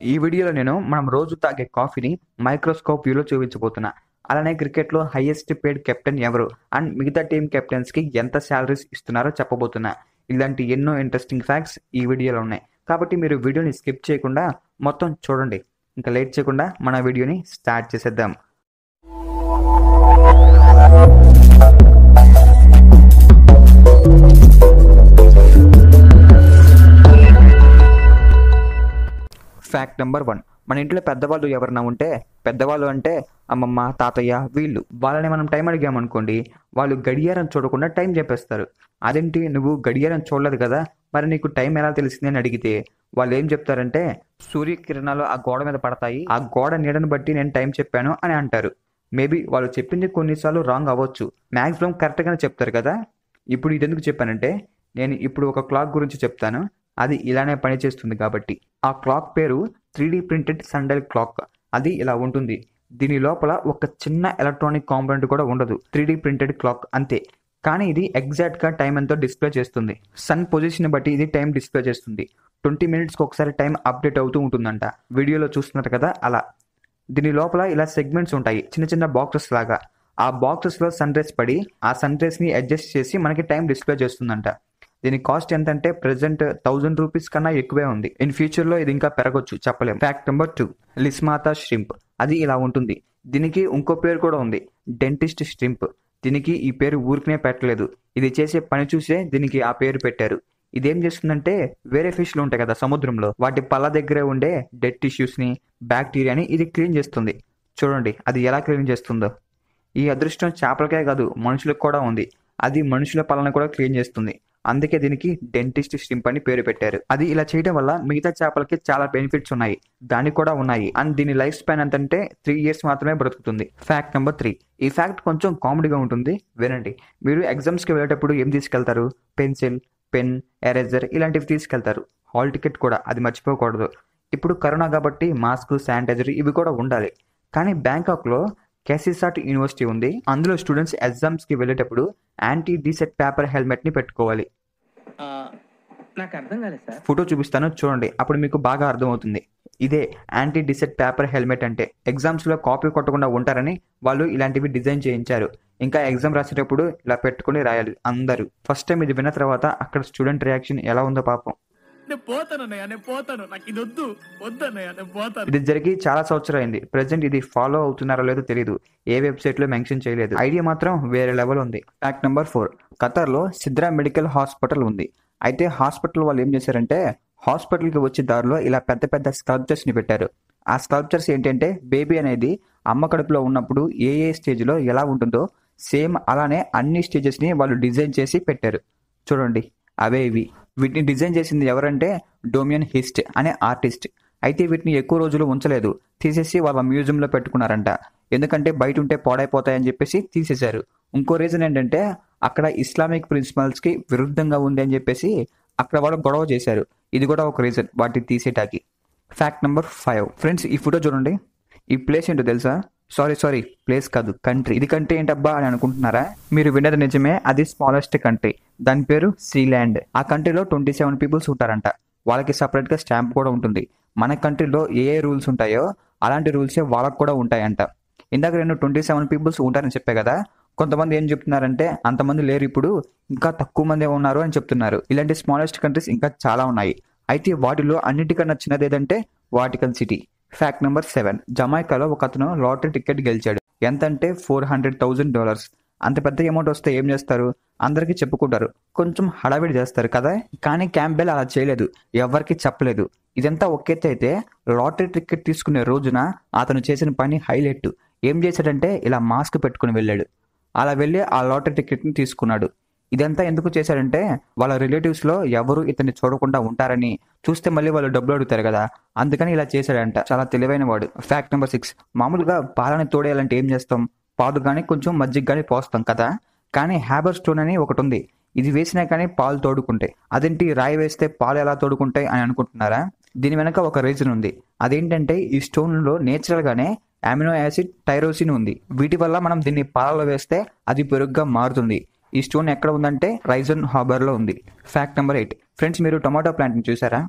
ఈ వీడియోలో నేను మనం రోజు తాగే కాఫీని మైక్రోస్కోప్ వ్యూలో చూపించబోతున్నా అలానే క్రికెట్లో హైయెస్ట్ పేడ్ కెప్టెన్ ఎవరు అండ్ మిగతా టీం కెప్టెన్స్కి ఎంత శాలరీస్ ఇస్తున్నారో చెప్పబోతున్నా ఇలాంటి ఎన్నో ఇంట్రెస్టింగ్ ఫ్యాక్ట్స్ ఈ వీడియోలో ఉన్నాయి కాబట్టి మీరు వీడియోని స్కిప్ చేయకుండా మొత్తం చూడండి ఇంకా లేట్ చేయకుండా మన వీడియోని స్టార్ట్ చేసేద్దాం ఫ్యాక్ట్ నెంబర్ వన్ మన ఇంట్లో పెద్దవాళ్ళు ఎవరైనా ఉంటే పెద్దవాళ్ళు అంటే అమ్మమ్మ తాతయ్య వీళ్ళు వాళ్ళని మనం టైం అడిగామనుకోండి వాళ్ళు గడియారం చూడకుండా టైం చెప్పేస్తారు అదేంటి నువ్వు గడియారం చూడలేదు కదా మరి నీకు టైం ఎలా తెలిసింది అని అడిగితే వాళ్ళు ఏం చెప్తారంటే సూర్యకిరణాలు ఆ గోడ మీద పడతాయి ఆ గోడ నీడను బట్టి నేను టైం చెప్పాను అని అంటారు మేబీ వాళ్ళు చెప్పింది కొన్నిసార్లు రాంగ్ అవ్వచ్చు మ్యాక్సిమం కరెక్ట్గానే చెప్తారు కదా ఇప్పుడు ఇది ఎందుకు చెప్పానంటే నేను ఇప్పుడు ఒక క్లాక్ గురించి చెప్తాను అది ఇలానే పనిచేస్తుంది కాబట్టి ఆ క్లాక్ పేరు త్రీ ప్రింటెడ్ సండల్ క్లాక్ అది ఇలా ఉంటుంది దీని లోపల ఒక చిన్న ఎలక్ట్రానిక్ కాంపోనెంట్ కూడా ఉండదు త్రీ ప్రింటెడ్ క్లాక్ అంతే కానీ ఇది ఎగ్జాక్ట్గా టైం ఎంతో డిస్ప్లే చేస్తుంది సన్ పొజిషన్ బట్టి ఇది టైం డిస్ప్లే చేస్తుంది ట్వంటీ మినిట్స్కి ఒకసారి టైం అప్డేట్ అవుతూ ఉంటుందంట వీడియోలో చూస్తున్నారు కదా అలా దీని లోపల ఇలా సెగ్మెంట్స్ ఉంటాయి చిన్న చిన్న బాక్సెస్ లాగా ఆ బాక్సెస్లో సన్ రేస్ పడి ఆ సన్ రేస్ని అడ్జస్ట్ చేసి మనకి టైం డిస్ప్లే చేస్తుందంట దీని కాస్ట్ ఎంత అంటే ప్రెసెంట్ థౌజండ్ రూపీస్ కన్నా ఎక్కువే ఉంది ఇన్ ఫ్యూచర్ లో ఇది ఇంకా పెరగొచ్చు చెప్పలేం fact number two lysmata shrimp అది ఇలా ఉంటుంది దీనికి ఇంకో పేరు కూడా ఉంది డెంటిస్ట్ ష్రింప్ దీనికి ఈ పేరు ఊరికనే పెట్టలేదు ఇది చేసే పని చూసే దీనికి ఆ పేరు పెట్టారు ఇదేం చేస్తుందంటే వేరే ఫిష్లు ఉంటాయి కదా సముద్రంలో వాటి పళ్ళ దగ్గరే ఉండే డెడ్ టిష్యూస్ ని బ్యాక్టీరియాని ఇది క్లీన్ చేస్తుంది చూడండి అది ఎలా క్లీన్ చేస్తుందో ఈ అదృష్టం చేపలకే కాదు మనుషులకు కూడా ఉంది అది మనుషుల పళ్ళను కూడా క్లీన్ చేస్తుంది అందుకే దీనికి డెంటిస్ట్ స్ట్రింప్ అని పేరు పెట్టారు అది ఇలా చేయడం వల్ల మిగతా చేపలకి చాలా బెనిఫిట్స్ ఉన్నాయి దానికి కూడా ఉన్నాయి అండ్ దీని లైఫ్ స్పాన్ ఎంతంటే త్రీ ఇయర్స్ మాత్రమే బ్రతుకుతుంది ఫ్యాక్ట్ నెంబర్ త్రీ ఈ ఫ్యాక్ట్ కొంచెం కామెడీగా ఉంటుంది వినండి మీరు ఎగ్జామ్స్కి వెళ్ళేటప్పుడు ఏం తీసుకెళ్తారు పెన్సిల్ పెన్ ఎరేజర్ ఇలాంటివి తీసుకెళ్తారు హాల్ టికెట్ కూడా అది మర్చిపోకూడదు ఇప్పుడు కరోనా కాబట్టి మాస్క్ శానిటైజర్ ఇవి కూడా ఉండాలి కానీ బ్యాంకాక్లో కేసీసాట్ యూనివర్సిటీ ఉంది అందులో స్టూడెంట్స్ ఎగ్జామ్స్కి వెళ్ళేటప్పుడు యాంటీ డీసెట్ పేపర్ హెల్మెట్ని పెట్టుకోవాలి ఆ, నాకు అర్థం కాలేదు సార్ ఫోటో చూపిస్తాను చూడండి అప్పుడు మీకు బాగా అర్థమవుతుంది ఇదే యాంటీ డిసెట్ పేపర్ హెల్మెట్ అంటే ఎగ్జామ్స్లో కాపీ కొట్టకుండా ఉంటారని వాళ్ళు ఇలాంటివి డిజైన్ చేయించారు ఇంకా ఎగ్జామ్ రాసేటప్పుడు ఇలా పెట్టుకుని రాయాలి అందరూ ఫస్ట్ టైం ఇది విన్న తర్వాత అక్కడ స్టూడెంట్ రియాక్షన్ ఎలా ఉందో పాపం నేను పోతాను అన్నయ్య నేను పోతాను నాకు ఇది వద్దు వద్దు అన్నయ్య నేను పోతాను ఇది జరిగి చాలా సంవత్సరం అయింది ప్రెసెంట్ ఇది ఫాలో అవుతున్నారో లేదో తెలియదు ఏ వెబ్సైట్ లో మెన్షన్ చేయలేదు ఐడియా మాత్రం వేరే లెవెల్ ఉంది ఫ్యాక్ట్ నెంబర్ ఫోర్ ఖతర్ లో సిద్రా మెడికల్ హాస్పిటల్ ఉంది అయితే హాస్పిటల్ వాళ్ళు ఏం చేశారంటే హాస్పిటల్కి వచ్చే దారిలో ఇలా పెద్ద పెద్ద స్కల్ప్చర్స్ ని పెట్టారు ఆ స్కల్ప్చర్స్ ఏంటంటే బేబీ అనేది అమ్మ కడుపులో ఉన్నప్పుడు ఏ ఏ స్టేజ్ లో ఎలా ఉంటుందో సేమ్ అలానే అన్ని స్టేజెస్ ని వాళ్ళు డిజైన్ చేసి పెట్టారు చూడండి అవే ఇవి వీటిని డిజైన్ చేసింది ఎవరంటే డోమియన్ హిస్ట్ అనే ఆర్టిస్ట్ అయితే వీటిని ఎక్కువ రోజులు ఉంచలేదు తీసేసి వాళ్ళ మ్యూజియంలో పెట్టుకున్నారంట ఎందుకంటే బయట ఉంటే పాడైపోతాయని చెప్పేసి తీసేశారు ఇంకో రీజన్ ఏంటంటే అక్కడ ఇస్లామిక్ ప్రిన్సిపల్స్ కి విరుద్ధంగా ఉంది అని చెప్పేసి అక్కడ వాళ్ళు గొడవ చేశారు ఇది కూడా ఒక రీజన్ వాటిని తీసేటాకి ఫ్యాక్ట్ నెంబర్ ఫైవ్ ఫ్రెండ్స్ ఈ ఫోటో చూడండి ఈ ప్లేస్ ఏంటో తెలుసా సారీ సారీ ప్లేస్ కాదు కంట్రీ ఇది కంట్రీ ఏంటబ్బా అని అనుకుంటున్నారా మీరు విన్నది నిజమే అది స్మాలెస్ట్ కంట్రీ దాని పేరు సీలాండ్ ఆ కంట్రీలో ట్వంటీ సెవెన్ పీపుల్స్ ఉంటారంట వాళ్ళకి సపరేట్ గా స్టాంప్ కూడా ఉంటుంది మన కంట్రీలో ఏ ఏ రూల్స్ ఉంటాయో అలాంటి రూల్సే వాళ్ళకి కూడా ఉంటాయంట ఇందాక నేను ట్వంటీ సెవెన్ పీపుల్స్ ఉంటారని చెప్పే కదా కొంతమంది ఏం చెప్తున్నారంటే అంతమంది లేరు ఇప్పుడు ఇంకా తక్కువ మంది ఉన్నారు అని చెప్తున్నారు ఇలాంటి స్మాలెస్ట్ కంట్రీస్ ఇంకా చాలా ఉన్నాయి అయితే వాటిలో అన్నిటికన్నా చిన్నది ఏదంటే Vatican City fact number seven జమైకాలో ఒక అతను లాటరీ టికెట్ గెలిచాడు ఎంత అంటే ఫోర్ హండ్రెడ్ థౌజండ్ డాలర్స్ అంత పెద్ద అమౌంట్ వస్తే ఏం చేస్తారు అందరికీ చెప్పుకుంటారు కొంచెం హడావిడి చేస్తారు కదా కానీ క్యాంపెల్ అలా చేయలేదు ఎవరికి చెప్పలేదు ఇదంతా ఒకెత్తి అయితే లాటరీ టికెట్ తీసుకునే రోజున అతను చేసిన పని హైలైట్ ఏం చేశాడంటే ఇలా మాస్క్ పెట్టుకుని వెళ్ళాడు అలా వెళ్ళి ఆ లాటరీ టికెట్ని తీసుకున్నాడు ఇదంతా ఎందుకు చేశాడంటే వాళ్ళ రిలేటివ్స్ లో ఎవరు ఇతన్ని చూడకుండా ఉంటారని చూస్తే మళ్ళీ వాళ్ళు డబ్బులు అడుగుతారు కదా అందుకని ఇలా చేశాడంట చాలా తెలివైన వాడు ఫ్యాక్ట్ నెంబర్ సిక్స్ మామూలుగా పాలని తోడేయాలంటే ఏం చేస్తాం పాలు కానీ కొంచెం మజ్జిగ కానీ పోస్తాం కదా కానీ హ్యాబర్ స్టోన్ అని ఒకటి ఉంది ఇది వేసినా కానీ పాలు తోడుకుంటాయి అదేంటి రాయి వేస్తే పాలు ఎలా తోడుకుంటాయి అని అనుకుంటున్నారా దీని వెనక ఒక రీజన్ ఉంది అదేంటంటే ఈ స్టోన్ లో నేచురల్ గానే అమినో యాసిడ్ టైరోసిన్ ఉంది వీటి వల్ల మనం దీన్ని పాలలో వేస్తే అది పెరుగుగా మారుతుంది ఈ స్టోన్ ఎక్కడ ఉందంటే రైజన్ హార్బర్ లో ఉంది ఫ్యాక్ట్ నెంబర్ ఎయిట్ ఫ్రెండ్స్ మీరు టొమాటో ప్లాంట్ ని చూసారా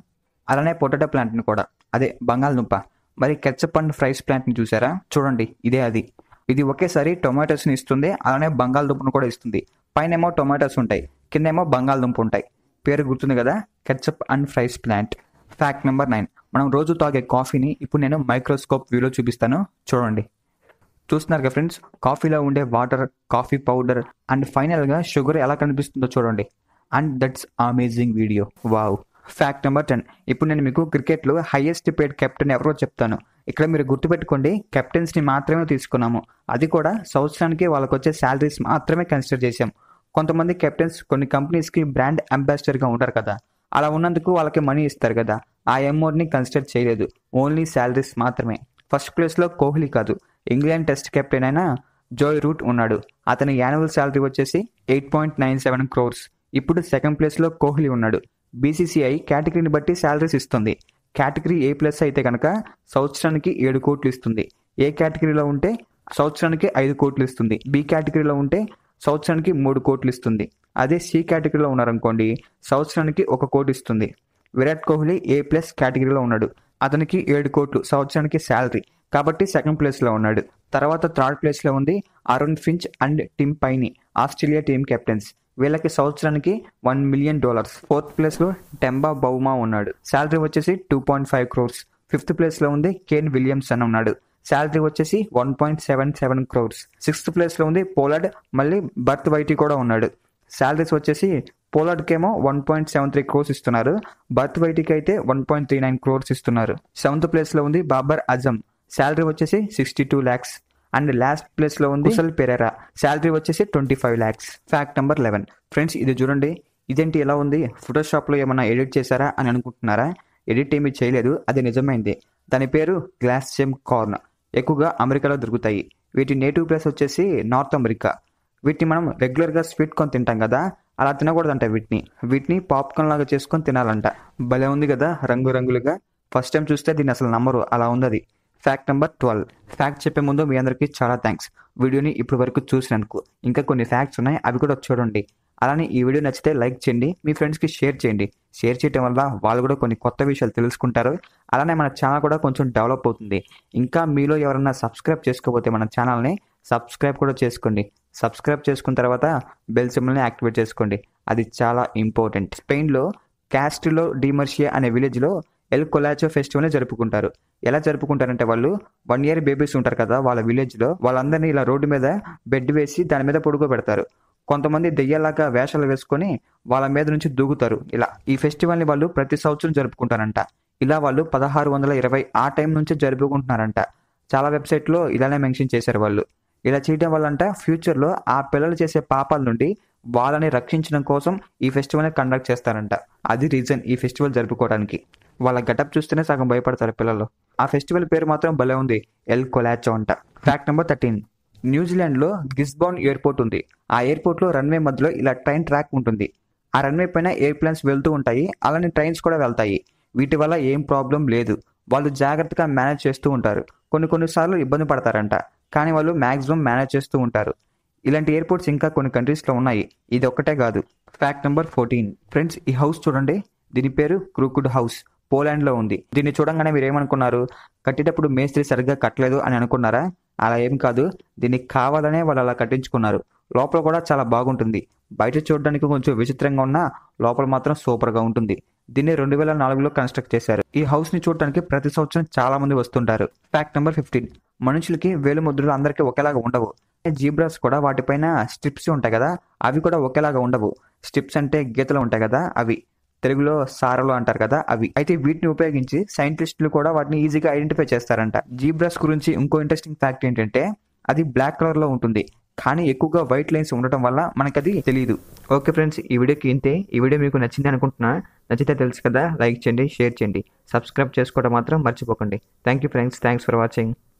అలానే పొటాటో ప్లాంట్ని కూడా అదే బంగాళదుంప మరి కెచ్చప్ అండ్ ఫ్రైస్ ప్లాంట్ని చూసారా చూడండి ఇదే అది ఇది ఒకేసారి టొమాటోస్ని ఇస్తుంది అలానే బంగాళదుంపను కూడా ఇస్తుంది పైనేమో టొమాటోస్ ఉంటాయి కిందేమో బంగాళదుంప ఉంటాయి పేరు గుర్తుంది కదా ketchup and fries plant fact number nine మనం రోజు తాగే కాఫీని ఇప్పుడు నేను మైక్రోస్కోప్ వ్యూలో చూపిస్తాను చూడండి చూస్తున్నారు కదా ఫ్రెండ్స్ కాఫీలో ఉండే వాటర్ కాఫీ పౌడర్ అండ్ ఫైనల్గా షుగర్ ఎలా కనిపిస్తుందో చూడండి and that's amazing video wow fact number ten ఇప్పుడు నేను మీకు క్రికెట్లో హైయెస్ట్ పేడ్ కెప్టెన్ ఎవరో చెప్తాను ఇక్కడ మీరు గుర్తుపెట్టుకోండి కెప్టెన్స్ని మాత్రమే తీసుకున్నాము అది కూడా సంవత్సరానికి వాళ్ళకి వచ్చే శాలరీస్ మాత్రమే కన్సిడర్ చేసాం కొంతమంది కెప్టెన్స్ కొన్ని కంపెనీస్కి బ్రాండ్ అంబాసిడర్గా ఉంటారు కదా అలా ఉన్నందుకు వాళ్ళకి మనీ ఇస్తారు కదా ఆ అమౌంట్ని కన్సిడర్ చేయలేదు ఓన్లీ శాలరీస్ మాత్రమే ఫస్ట్ ప్లేస్లో కోహ్లీ కాదు ఇంగ్లాండ్ టెస్ట్ కెప్టెన్ అయిన జోయ్ రూట్ ఉన్నాడు అతని యాన్యువల్ శాలరీ వచ్చేసి eight point nine seven crores ఇప్పుడు సెకండ్ ప్లేస్లో కోహ్లీ ఉన్నాడు బీసీసీఐ కేటగిరీని బట్టి శాలరీస్ ఇస్తుంది కేటగిరీ ఏ ప్లస్ అయితే కనుక సంవత్సరానికి ఏడు కోట్లు ఇస్తుంది ఏ కేటగిరీలో ఉంటే సంవత్సరానికి ఐదు కోట్లు ఇస్తుంది బి కేటగిరీలో ఉంటే సంవత్సరానికి మూడు కోట్లు ఇస్తుంది అదే సి కేటగిరీలో ఉన్నారనుకోండి సంవత్సరానికి ఒక కోటి ఇస్తుంది విరాట్ కోహ్లీ ఏ ప్లస్ కేటగిరీలో ఉన్నాడు అతనికి ఏడు కోట్లు సంవత్సరానికి శాలరీ కాబట్టి సెకండ్ ప్లేస్లో ఉన్నాడు తర్వాత థర్డ్ ప్లేస్లో ఉంది Aaron Finch and Tim Paine Australia team captains వీళ్ళకి సంవత్సరానికి వన్ మిలియన్ డాలర్స్ ఫోర్త్ ప్లేస్లో టెంబా బౌమా ఉన్నాడు శాలరీ వచ్చేసి two point five crores fifth ప్లేస్లో ఉంది కేన్ విలియమ్సన్ ఉన్నాడు శాలరీ వచ్చేసి one point seven seven crores sixth ప్లేస్లో ఉంది పోలార్డ్ మళ్ళీ బర్త్ వైటీ కూడా ఉన్నాడు శాలరీస్ వచ్చేసి పోలార్డ్కేమో one point seven three crores ఇస్తున్నారు బర్త్ వైటీకి అయితే one point three nine crores seventh సెవెంత్ ప్లేస్లో ఉంది బాబర్ అజమ్ శాలరీ వచ్చేసి sixty two lakhs and last ప్లేస్లో ఉంది కుసల్ పెరెరా శాలరీ వచ్చేసి twenty five lakhs fact number eleven friends ఇది చూడండి ఇదేంటి ఎలా ఉంది ఫోటోషాప్లో ఏమన్నా ఎడిట్ చేశారా అని అనుకుంటున్నారా ఎడిట్ ఏమీ చేయలేదు అది నిజమైంది దాని పేరు గ్లాస్ జెమ్ కార్న్ ఎక్కువగా అమెరికాలో దొరుకుతాయి వీటి నేటివ్ ప్లేస్ వచ్చేసి నార్త్ అమెరికా వీటిని మనం రెగ్యులర్గా స్వీట్ కొని తింటాం కదా అలా తినకూడదంట వీటిని వీటిని పాప్కార్న్ లాగా చేసుకొని తినాలంట భలే ఉంది కదా రంగురంగులుగా ఫస్ట్ టైం చూస్తే దీన్ని అసలు నమ్మరు అలా ఉంది అది ఫ్యాక్ట్ నెంబర్ ట్వెల్వ్ ఫ్యాక్ట్ చెప్పే ముందు మీ అందరికీ చాలా థ్యాంక్స్ వీడియోని ఇప్పటి వరకు చూసినందుకు ఇంకా కొన్ని ఫ్యాక్ట్స్ ఉన్నాయి అవి కూడా చూడండి అలానే ఈ వీడియో నచ్చితే లైక్ చేయండి మీ ఫ్రెండ్స్కి షేర్ చేయండి షేర్ చేయడం వల్ల వాళ్ళు కూడా కొన్ని కొత్త విషయాలు తెలుసుకుంటారు అలానే మన ఛానల్ కూడా కొంచెం డెవలప్ అవుతుంది ఇంకా మీలో ఎవరైనా సబ్స్క్రైబ్ చేసుకోకపోతే మన ఛానల్ని సబ్స్క్రైబ్ కూడా చేసుకోండి సబ్స్క్రైబ్ చేసుకున్న తర్వాత బెల్ సిమ్ని యాక్టివేట్ చేసుకోండి అది చాలా ఇంపార్టెంట్ స్పెయిన్లో క్యాస్టిలో డిమర్షియా అనే విలేజ్లో ఎల్ కొలాచో ఫెస్టివల్ని జరుపుకుంటారు ఎలా జరుపుకుంటారంటే వాళ్ళు వన్ ఇయర్ బేబీస్ ఉంటారు కదా వాళ్ళ విలేజ్లో వాళ్ళందరినీ ఇలా రోడ్డు మీద బెడ్ వేసి దాని మీద పడుకోబెడతారు కొంతమంది దెయ్యాలాగా వేషాలు వేసుకొని వాళ్ళ మీద నుంచి దూకుతారు ఇలా ఈ ఫెస్టివల్ని వాళ్ళు ప్రతి సంవత్సరం జరుపుకుంటారంట ఇలా వాళ్ళు పదహారు వందల ఇరవై ఆ టైం నుంచి జరుపుకుంటున్నారంట చాలా వెబ్సైట్లో ఇలానే మెన్షన్ చేశారు వాళ్ళు ఇలా చేయడం వల్ల అంట ఫ్యూచర్లో ఆ పిల్లలు చేసే పాపాల నుండి వాళ్ళని రక్షించడం కోసం ఈ ఫెస్టివల్ని కండక్ట్ చేస్తారంట అది రీజన్ ఈ ఫెస్టివల్ జరుపుకోవడానికి వాళ్ళ గెటప్ చూస్తేనే సగం భయపడతారు పిల్లలు ఆ ఫెస్టివల్ పేరు మాత్రం భలే ఉంది ఎల్ కొలాచో అంట ఫ్యాక్ట్ నెంబర్ థర్టీన్ న్యూజిలాండ్లో గిస్బాన్ ఎయిర్పోర్ట్ ఉంది ఆ ఎయిర్పోర్ట్లో రన్వే మధ్యలో ఇలా ట్రైన్ ట్రాక్ ఉంటుంది ఆ రన్వే పైన ఎయిర్ప్లేన్స్ వెళ్తూ ఉంటాయి అలానే ట్రైన్స్ కూడా వెళ్తాయి వీటి వల్ల ఏం ప్రాబ్లం లేదు వాళ్ళు జాగ్రత్తగా మేనేజ్ చేస్తూ ఉంటారు కొన్ని కొన్నిసార్లు ఇబ్బంది పడతారంట కానీ వాళ్ళు మ్యాక్సిమం మేనేజ్ చేస్తూ ఉంటారు ఇలాంటి ఎయిర్పోర్ట్స్ ఇంకా కొన్ని కంట్రీస్లో ఉన్నాయి ఇది ఒక్కటే కాదు ఫ్యాక్ట్ నెంబర్ ఫోర్టీన్ ఫ్రెండ్స్ ఈ హౌస్ చూడండి దీని పేరు క్రూకుడ్ హౌస్ పోలాండ్లో ఉంది దీన్ని చూడంగానే మీరు ఏమనుకున్నారు కట్టేటప్పుడు మేస్త్రి సరిగ్గా కట్టలేదు అని అనుకున్నారా అలా ఏం కాదు దీన్ని కావాలనే వాళ్ళు అలా కట్టించుకున్నారు లోపల కూడా చాలా బాగుంటుంది బయట చూడడానికి కొంచెం విచిత్రంగా ఉన్నా లోపల మాత్రం సూపర్గా ఉంటుంది దీన్ని రెండు వేల నాలుగులో కన్స్ట్రక్ట్ చేశారు ఈ హౌస్ ని చూడడానికి ప్రతి సంవత్సరం చాలా మంది వస్తుంటారు ఫ్యాక్ట్ నెంబర్ ఫిఫ్టీన్ మనుషులకి వేలు ముద్రలు అందరికీ ఒకేలాగా ఉండవు జీబ్రాస్ కూడా వాటిపైన స్ట్రిప్స్ ఉంటాయి కదా అవి కూడా ఒకేలాగా ఉండవు స్ట్రిప్స్ అంటే గీతలు ఉంటాయి కదా అవి తెలుగులో సారలు అంటారు కదా అవి అయితే వీటిని ఉపయోగించి సైంటిస్టులు కూడా వాటిని ఈజీగా ఐడెంటిఫై చేస్తారంట జీబ్రాస్ గురించి ఇంకో ఇంట్రెస్టింగ్ ఫ్యాక్ట్ ఏంటంటే అది బ్లాక్ కలర్ లో ఉంటుంది కానీ ఎక్కువగా వైట్ లైన్స్ ఉండటం వల్ల మనకు అది తెలియదు ఓకే ఫ్రెండ్స్ ఈ వీడియోకి ఇంతే ఈ వీడియో మీకు నచ్చింది అనుకుంటున్నా నచ్చితే తెలుసు కదా లైక్ చేయండి షేర్ చేయండి సబ్స్క్రైబ్ చేసుకోవడం మాత్రం మర్చిపోకండి thank you friends thanks for watching